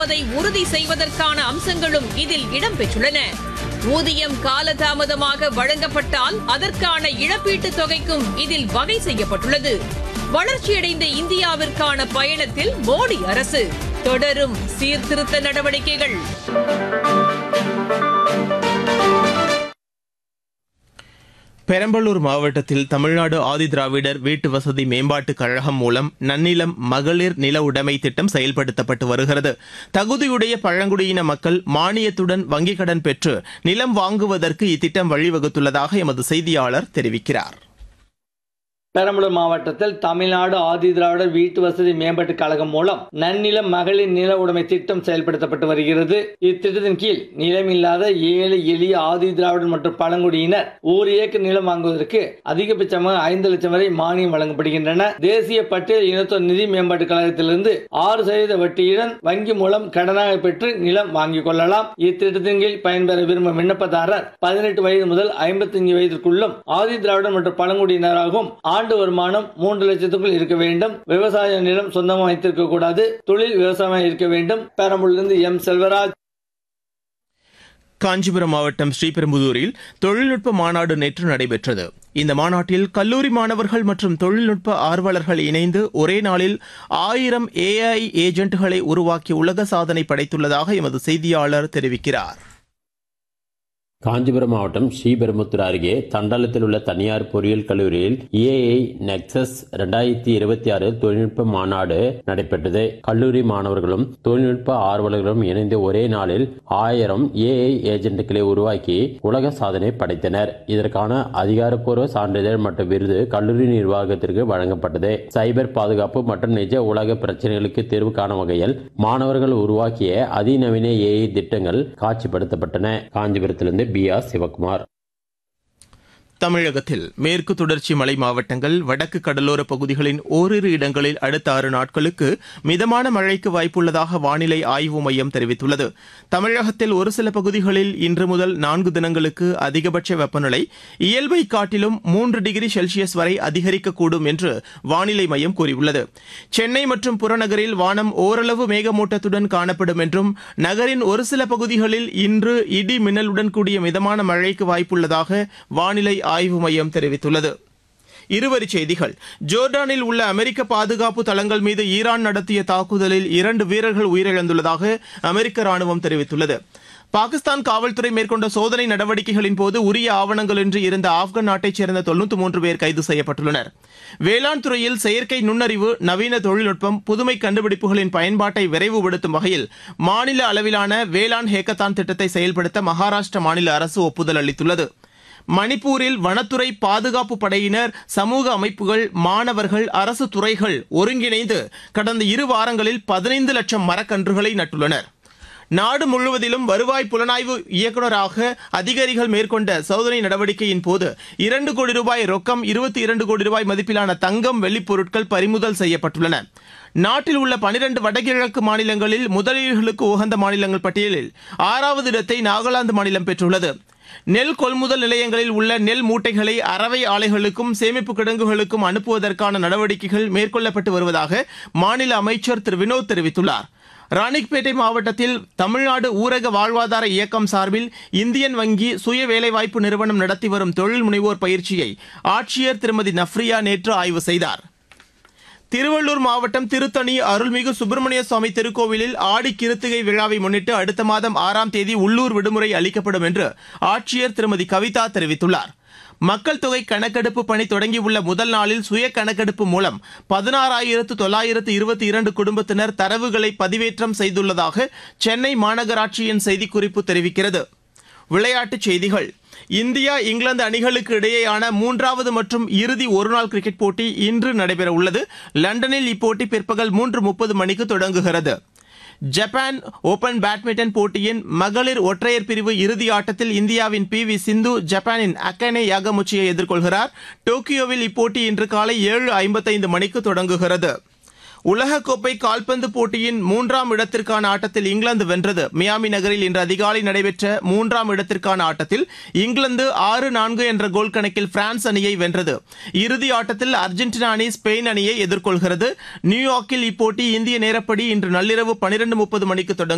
அதை உறுதி செய்வதற்கான அம்சங்களும் இதில் இடம்பெற்றுள்ளன ஊதியம் காலதாமதமாக வழங்கப்பட்டால் அதற்கான இழப்பீட்டுத் தொகைக்கும் இதில் வகை செய்யப்பட்டுள்ளது வளர்ச்சியடைந்த இந்தியாவிற்கான பயணத்தில் மோடி அரசு தொடரும் சீர்திருத்த நடவடிக்கைகள் பெரம்பலூர் மாவட்டத்தில் தமிழ்நாடு ஆதிதிராவிடர் வீட்டு வசதி மேம்பாட்டுக் கழகம் மூலம் நன்னிலம் மகளிர் நில உடைமை திட்டம் செயல்படுத்தப்பட்டு வருகிறது தகுதியுடைய பழங்குடியின மக்கள் மானியத்துடன் வங்கிக் கடன் பெற்று நிலம் வாங்குவதற்கு இத்திட்டம் வழிவகுத்துள்ளதாக எமது செய்தியாளர் தெரிவிக்கிறார் பெரம்பலூர் மாவட்டத்தில் தமிழ்நாடு ஆதிதிராவிடர் வீட்டு வசதி மேம்பாட்டுக் கழகம் மூலம் நன்னிலம் மகளிர் நில உடைமை திட்டம் செயல்படுத்தப்பட்டு வருகிறது இத்திட்டத்தின் கீழ் நிலமில்லாத ஏழை எளிய ஆதிதிராவிடர் மற்றும் பழங்குடியினர் ஒரு ஏக்கர் நிலம் வாங்குவதற்கு அதிகபட்சமாக ஐந்து லட்சம் வரை மானியம் வழங்கப்படுகின்றன தேசிய பட்டியல் இனத்தோர் நிதி மேம்பாட்டுக் கழகத்திலிருந்து ஆறு சதவீத வட்டியுடன் வங்கி மூலம் கடனாக பெற்று நிலம் வாங்கிக் கொள்ளலாம் இத்திட்டத்தின் கீழ் பயன்பெற விரும்பும் விண்ணப்பதாரர் பதினெட்டு வயது முதல் ஐம்பத்தஞ்சு வயதிற்குள்ளும் ஆதி திராவிடர் மற்றும் பழங்குடியினராகவும் ஆண்டு வருமானம் மூன்று லட்சத்துக்குள் இருக்க வேண்டும் விவசாய நிலம் சொந்தமாக வைத்திருக்க கூடாது தொழில் விவசாயம் இருக்க வேண்டும் பெரம்பலூரிலிருந்து எம் செல்வராஜ் காஞ்சிபுரம் மாவட்டம் ஸ்ரீபெரும்புதூரில் தொழில்நுட்ப மாநாடு நேற்று நடைபெற்றது இந்த மாநாட்டில் கல்லூரி மாணவர்கள் மற்றும் தொழில்நுட்ப ஆர்வலர்கள் இணைந்து ஒரே நாளில் ஆயிரம் ஏஐ ஏஜென்ட்களை உருவாக்கி உலக சாதனை படைத்துள்ளதாக எமது செய்தியாளர் தெரிவிக்கிறார் காஞ்சிபுரம் மாவட்டம் ஸ்ரீபெரும்புத்தூர் அருகே தண்டாளத்தில் உள்ள தனியார் பொறியியல் கல்லூரியில் ஏஐ நெக்சஸ் இரண்டாயிரத்தி இருபத்தி ஆறு தொழில்நுட்ப மாநாடு நடைபெற்றது கல்லூரி மாணவர்களும் தொழில்நுட்ப ஆர்வலர்களும் இணைந்து ஒரே நாளில் ஆயிரம் ஏஐ ஏஜென்ட்களை உருவாக்கி உலக சாதனை படைத்தனர் இதற்கான அதிகாரப்பூர்வ சான்றிதழ் மற்றும் விருது கல்லூரி நிர்வாகத்திற்கு வழங்கப்பட்டது சைபர் பாதுகாப்பு மற்றும் நிஜ உலக பிரச்சனைகளுக்கு தீர்வு காணும் வகையில் மாணவர்கள் உருவாக்கிய அதிநவீன ஏஐ திட்டங்கள் காட்சிப்படுத்தப்பட்டன காஞ்சிபுரத்திலிருந்து பி ஆர் சிவகுமார் தமிழகத்தில் மேற்கு தொடர்ச்சி மலை மாவட்டங்கள் வடக்கு கடலோர பகுதிகளின் ஓரிரு இடங்களில் அடுத்த ஆறு நாட்களுக்கு மிதமான மழைக்கு வாய்ப்புள்ளதாக வானிலை ஆய்வு மையம் தெரிவித்துள்ளது தமிழகத்தில் ஒரு சில பகுதிகளில் இன்று முதல் நான்கு தினங்களுக்கு அதிகபட்ச வெப்பநிலை இயல்பை காட்டிலும் மூன்று டிகிரி செல்சியஸ் வரை அதிகரிக்கக்கூடும் என்று வானிலை மையம் கூறியுள்ளது சென்னை மற்றும் புறநகரில் வானம் ஓரளவு மேகமூட்டத்துடன் காணப்படும் என்றும் நகரின் ஒரு சில பகுதிகளில் இன்று இடி மின்னலுடன் கூடிய மிதமான மழைக்கு வாய்ப்புள்ளதாக வானிலை ஆய்வு மையம் தெரிவித்துள்ளது இருவரிச் செய்திகள் ஜோர்டானில் உள்ள அமெரிக்க பாதுகாப்பு தளங்கள் மீது ஈரான் நடத்திய தாக்குதலில் இரண்டு வீரர்கள் உயிரிழந்துள்ளதாக அமெரிக்க ராணுவம் தெரிவித்துள்ளது பாகிஸ்தான் காவல்துறை மேற்கொண்ட சோதனை நடவடிக்கைகளின் போது உரிய ஆவணங்களின்றி இருந்த ஆப்கான் நாட்டைச் சேர்ந்த தொன்னூற்று மூன்று பேர் கைது செய்யப்பட்டுள்ளனர் வேளாண் துறையில் செயற்கை நுண்ணறிவு நவீன தொழில்நுட்பம் புதுமை கண்டுபிடிப்புகளின் பயன்பாட்டை விரைவுபடுத்தும் வகையில் மாநில அளவிலான வேளாண் ஹேக்கத்தான் திட்டத்தை செயல்படுத்த மகாராஷ்டிர மாநில அரசு ஒப்புதல் அளித்துள்ளது மணிப்பூரில் வனத்துறை பாதுகாப்பு படையினர் சமூக அமைப்புகள் மாணவர்கள் அரசு துறைகள் ஒருங்கிணைந்து கடந்த இரு வாரங்களில் பதினைந்து லட்சம் மரக்கன்றுகளை நட்டுள்ளனர் நாடு முழுவதிலும் வருவாய் புலனாய்வு இயக்குநராக அதிகாரிகள் மேற்கொண்ட சோதனை நடவடிக்கையின் போது இரண்டு கோடி ரூபாய் ரொக்கம் இருபத்தி இரண்டு கோடி ரூபாய் மதிப்பிலான தங்கம் வெள்ளிப் பொருட்கள் பறிமுதல் செய்யப்பட்டுள்ளன நாட்டில் உள்ள பனிரண்டு வடகிழக்கு மாநிலங்களில் முதலீடுகளுக்கு உகந்த மாநிலங்கள் பட்டியலில் ஆறாவது இடத்தை நாகாலாந்து மாநிலம் பெற்றுள்ளது நெல் கொள்முதல் நிலையங்களில் உள்ள நெல் மூட்டைகளை அறவை ஆலைகளுக்கும் சேமிப்பு கிடங்குகளுக்கும் அனுப்புவதற்கான நடவடிக்கைகள் மேற்கொள்ளப்பட்டு வருவதாக மாநில அமைச்சர் திரு வினோத் தெரிவித்துள்ளார் ராணிப்பேட்டை மாவட்டத்தில் தமிழ்நாடு ஊரக வாழ்வாதார இயக்கம் சார்பில் இந்தியன் வங்கி சுய வேலைவாய்ப்பு நிறுவனம் நடத்தி வரும் தொழில் முனைவோர் பயிற்சியை ஆட்சியர் திருமதி நஃப்ரியா நேற்று ஆய்வு செய்தார் திருவள்ளூர் மாவட்டம் திருத்தணி அருள்மிகு சுப்பிரமணிய சுவாமி திருக்கோவிலில் ஆடி கிருத்திகை விழாவை முன்னிட்டு அடுத்த மாதம் ஆறாம் தேதி உள்ளூர் விடுமுறை அளிக்கப்படும் என்று ஆட்சியர் திருமதி கவிதா தெரிவித்துள்ளார் மக்கள் தொகை கணக்கெடுப்பு பணி தொடங்கியுள்ள முதல் நாளில் சுய கணக்கெடுப்பு மூலம் பதினாறாயிரத்து தொள்ளாயிரத்து இருபத்தி இரண்டு குடும்பத்தினர் தரவுகளை பதிவேற்றம் செய்துள்ளதாக சென்னை மாநகராட்சியின் செய்திக்குறிப்பு தெரிவிக்கிறது விளையாட்டுச் செய்திகள் இந்தியா இங்கிலாந்து அணிகளுக்கு இடையேயான மூன்றாவது மற்றும் இறுதி ஒருநாள் கிரிக்கெட் போட்டி இன்று நடைபெற உள்ளது லண்டனில் இப்போட்டி பிற்பகல் மூன்று முப்பது மணிக்கு தொடங்குகிறது ஜப்பான் ஓபன் பேட்மிண்டன் போட்டியின் மகளிர் ஒற்றையர் பிரிவு இறுதி ஆட்டத்தில் இந்தியாவின் பி வி சிந்து ஜப்பானின் அக்கனே யாகமுச்சியை எதிர்கொள்கிறார் டோக்கியோவில் இப்போட்டி இன்று காலை ஏழு ஐம்பத்தைந்து மணிக்கு தொடங்குகிறது உலகக்கோப்பை கால்பந்து போட்டியின் மூன்றாம் இடத்திற்கான ஆட்டத்தில் இங்கிலாந்து வென்றது மியாமி நகரில் இன்று அதிகாலை நடைபெற்ற மூன்றாம் இடத்திற்கான ஆட்டத்தில் இங்கிலாந்து ஆறு நான்கு என்ற கோல் கணக்கில் பிரான்ஸ் அணியை வென்றது இறுதி ஆட்டத்தில் அர்ஜென்டினா அணி ஸ்பெயின் அணியை எதிர்கொள்கிறது நியூயார்க்கில் இப்போட்டி இந்திய நேரப்படி இன்று நள்ளிரவு பனிரெண்டு முப்பது மணிக்கு தொடங்கும்